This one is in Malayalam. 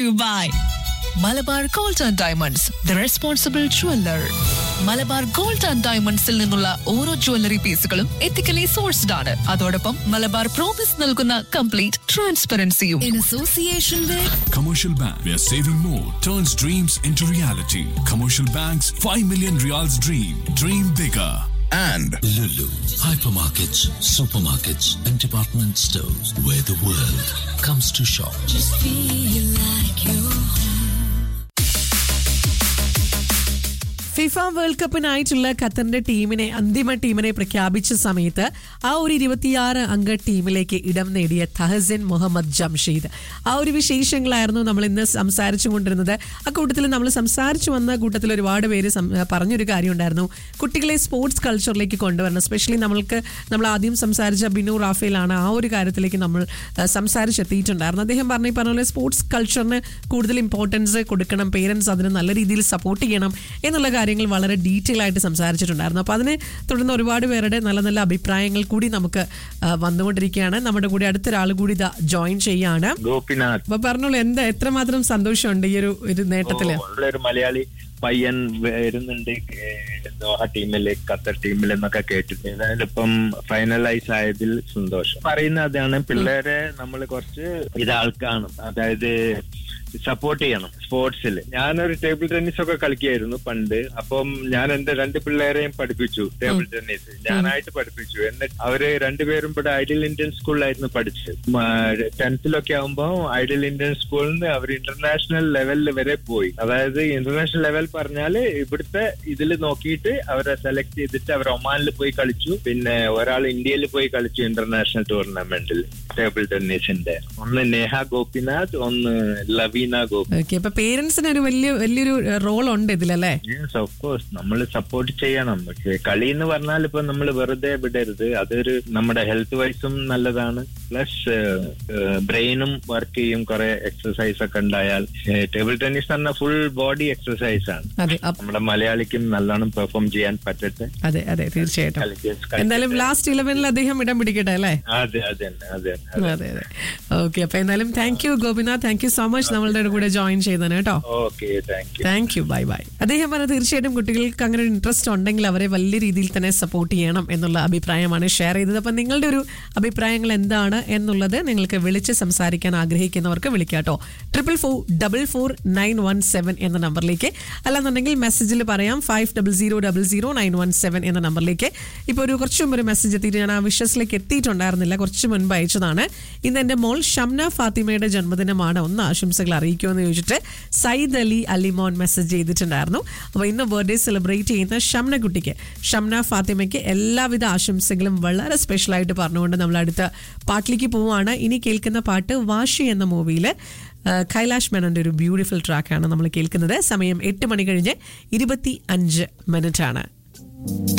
By Malabar gold and diamonds the responsible jeweller Malabar gold and ഡയമണ്ട്സിൽ നിന്നുള്ള ഓരോ ജ്വല്ലറി പീസുകളും എത്തിക്കലി സോഴ്സ്ഡ് ആണ് അതോടൊപ്പം മലബാർ പ്രോമിസ് നൽകുന്ന കംപ്ലീറ്റ് ട്രാൻസ്പെറൻസിയും in association with Commercial Bank, where saving more turns dreams into reality. Commercial Bank's 5 million reals dream. Dream bigger. and Lulu, hypermarkets, supermarkets, and department stores where the world comes to shop. FIFA world കപ്പിനായിട്ടുള്ള ഖത്തറിന്റെ ടീമിനെ അന്തിമ ടീമിനെ പ്രഖ്യാപിച്ച സമയത്ത് ആ ഒരു ഇരുപത്തിയാറ് അംഗ ടീമിലേക്ക് ഇടം നേടിയ തഹസിൻ മുഹമ്മദ് ജംഷീദ് ആ ഒരു വിശേഷങ്ങളായിരുന്നു നമ്മൾ ഇന്ന് സംസാരിച്ചു കൊണ്ടിരുന്നത് ആ കൂട്ടത്തിൽ നമ്മൾ സംസാരിച്ചു വന്ന കൂട്ടത്തിൽ ഒരുപാട് പേര് സം- പറഞ്ഞൊരു കാര്യം ഉണ്ടായിരുന്നു കുട്ടികളെ സ്പോർട്സ് കൾച്ചറിലേക്ക് കൊണ്ടുവരണം സ്പെഷ്യലി നമ്മൾക്ക് നമ്മൾ ആദ്യം സംസാരിച്ച ബിനു റാഫേലാണ് ആ ഒരു കാര്യത്തിലേക്ക് നമ്മൾ ആ, സംസാരിച്ചെത്തിയിട്ടുണ്ടായിരുന്നു അദ്ദേഹം പറഞ്ഞ ഈ പറഞ്ഞ പോലെ സ്പോർട്സ് കൾച്ചറിന് കൂടുതൽ ഇമ്പോർട്ടൻസ് കൊടുക്കണം പേരൻസ് അതിന് നല്ല രീതിയിൽ സപ്പോർട്ട് ചെയ്യണം എന്നുള്ള കാര്യങ്ങൾ വളരെ ഡീറ്റെയിൽ ആയിട്ട് സംസാരിച്ചിട്ടുണ്ടായിരുന്നു അപ്പോൾ അതിനെ തുടർന്ന് ഒരുപാട് പേരുടെ നല്ല നല്ല അഭിപ്രായങ്ങൾ കൂടി നമുക്ക് ആ, വന്നുകൊണ്ടിരിക്കുകയാണ് നമ്മുടെ കൂടെ അടുത്തൊരാൾ കൂടി ഇതാ ജോയിൻ ചെയ്യാണ് ഗോപിനാഥ് അപ്പൊ പറഞ്ഞോളൂ എന്താ എത്രമാത്രം സന്തോഷമുണ്ട് ഈ ഒരു ഒരു നേട്ടത്തില് ഒരു മലയാളി പയ്യൻ വരുന്നുണ്ട് ഏഹ് ദോഹ ടീമില് ഖത്തർ ടീമിൽ എന്നൊക്കെ കേട്ടിട്ട് ഏതായാലും ഇപ്പം ഫൈനലൈസ് ആയതിൽ സന്തോഷം പറയുന്ന അതാണ് പിള്ളേരെ നമ്മൾ കുറച്ച് ഇതാൾക്കാണ് അതായത് സപ്പോർട്ട് ചെയ്യണം സ്പോർട്സിൽ ഞാനൊരു ടേബിൾ ടെന്നീസ് ഒക്കെ കളിക്കായിരുന്നു പണ്ട് അപ്പം ഞാൻ എന്റെ രണ്ട് പിള്ളേരെയും പഠിപ്പിച്ചു ടേബിൾ ടെന്നീസ് ഞാനായിട്ട് പഠിപ്പിച്ചു എന്നിട്ട് അവര് രണ്ടുപേരും ഇവിടെ ഐഡിയൽ ഇന്ത്യൻ സ്കൂളിലായിരുന്നു പഠിച്ചത് ടെൻത്തിലൊക്കെ ആകുമ്പോ ഐഡിയൽ ഇന്ത്യൻ സ്കൂളിൽ നിന്ന് അവർ ഇന്റർനാഷണൽ ലെവലിൽ വരെ പോയി അതായത് ഇന്റർനാഷണൽ ലെവൽ പറഞ്ഞാല് ഇവിടുത്തെ ഇതിൽ നോക്കിയിട്ട് അവരെ സെലക്ട് ചെയ്തിട്ട് അവർ ഒമാനിൽ പോയി കളിച്ചു പിന്നെ ഒരാൾ ഇന്ത്യയിൽ പോയി കളിച്ചു ഇന്റർനാഷണൽ ടൂർണമെന്റിൽ ടേബിൾ ടെന്നീസിന്റെ ഒന്ന് നേഹ ഗോപിനാഥ് ഒന്ന് ലവീന ഗോപി ഓക്കെ അപ്പൊ പേരൻസിന് ഒരു വലിയ വലിയൊരു റോൾ ഉണ്ട് ഇതിലല്ലേ യെസ് ഓഫ് കോഴ്സ് നമ്മൾ സപ്പോർട്ട് ചെയ്യണം പക്ഷേ കളി എന്ന് പറഞ്ഞാൽ ഇപ്പൊ നമ്മൾ വെറുതെ വിടരുത് അതൊരു നമ്മുടെ ഹെൽത്ത് വൈസും നല്ലതാണ് പ്ലസ് ബ്രെയിനും വർക്ക് ചെയ്യും കുറെ എക്സസൈസ് ഒക്കെ ഉണ്ടായാൽ ടേബിൾ ടെന്നീസ് പറഞ്ഞാൽ ഫുൾ ബോഡി എക്സസൈസ് ആണ് അതെ അപ്പ- നമ്മുടെ മലയാളിക്കും നല്ലോണം പെർഫോം ചെയ്യാൻ പറ്റട്ടെ അതെ അതെ തീർച്ചയായിട്ടും കളിക്കാൻ- കളിക്കട്ടെ. എന്തായാലും ലാസ്റ്റ് ഇലവനിൽ അദ്ദേഹം ഇടം പിടിക്കട്ടെ അല്ലേ അതെ അതെ അതെ അതെ അതെ അതെ ഓക്കെ അപ്പൊ എന്തായാലും thank you Gopinath thank you so much നമ്മളുടെ കൂടെ ജോയിൻ ചെയ്തതിന് കേട്ടോ okay thank you thank you bye bye അദ്ദേഹം പറഞ്ഞ തീർച്ചയായിട്ടും കുട്ടികൾക്ക് അങ്ങനെ ഒരു ഇൻട്രസ്റ്റ് ഉണ്ടെങ്കിൽ അവരെ വലിയ രീതിയിൽ തന്നെ സപ്പോർട്ട് ചെയ്യണം എന്നുള്ള അഭിപ്രായമാണ് ഷെയർ ചെയ്തത് അപ്പം നിങ്ങളുടെ ഒരു അഭിപ്രായങ്ങൾ എന്താണ് എന്നുള്ളത് നിങ്ങൾക്ക് വിളിച്ച് സംസാരിക്കാൻ ആഗ്രഹിക്കുന്നവർക്ക് വിളിക്കാട്ടോ triple four double four nine one seven എന്ന നമ്പറിലേക്ക് അല്ലാന്നുണ്ടെങ്കിൽ മെസ്സേജിൽ പറയാം five double zero double zero nine one seven എന്ന നമ്പറിലേക്ക് ഇപ്പോൾ ഒരു കുറച്ച് മുമ്പ് ഒരു മെസ്സേജ് എത്തിയിട്ട് ഞാൻ ആ വിഷസിലേക്ക് എത്തിയിട്ടുണ്ടായിരുന്നില്ല കുറച്ച് മുൻപ് അയച്ചതാണ് ഇന്ന് എൻ്റെ മോൾ ഷംന ഫാത്തിമയുടെ ജന്മദിനമാണ് ഒന്ന് ആശംസകൾ അറിയിക്കുമെന്ന് ചോദിച്ചിട്ട് സയ്യിദ് അലി അലിമോൻ മെസ്സേജ് ചെയ്തിട്ടുണ്ടായിരുന്നു അപ്പോൾ ഇന്ന് ബർത്ത്ഡേ സെലിബ്രേറ്റ് ചെയ്യുന്ന ഷംന കുട്ടിക്ക് ഷംന ഫാത്തിമയ്ക്ക് എല്ലാവിധ ആശംസകളും വളരെ സ്പെഷ്യലായിട്ട് പറഞ്ഞുകൊണ്ട് നമ്മൾ അടുത്ത പാട്ടിലേക്ക് പോവുകയാണ് ഇനി കേൾക്കുന്ന പാട്ട് വാശി എന്ന മൂവിയിൽ കൈലാഷ് മേനന്റെ ഒരു ബ്യൂട്ടിഫുൾ ട്രാക്കാണ് നമ്മൾ കേൾക്കുന്നത് സമയം എട്ട് മണി കഴിഞ്ഞ് ഇരുപത്തി അഞ്ച് മിനിറ്റ് ആണ്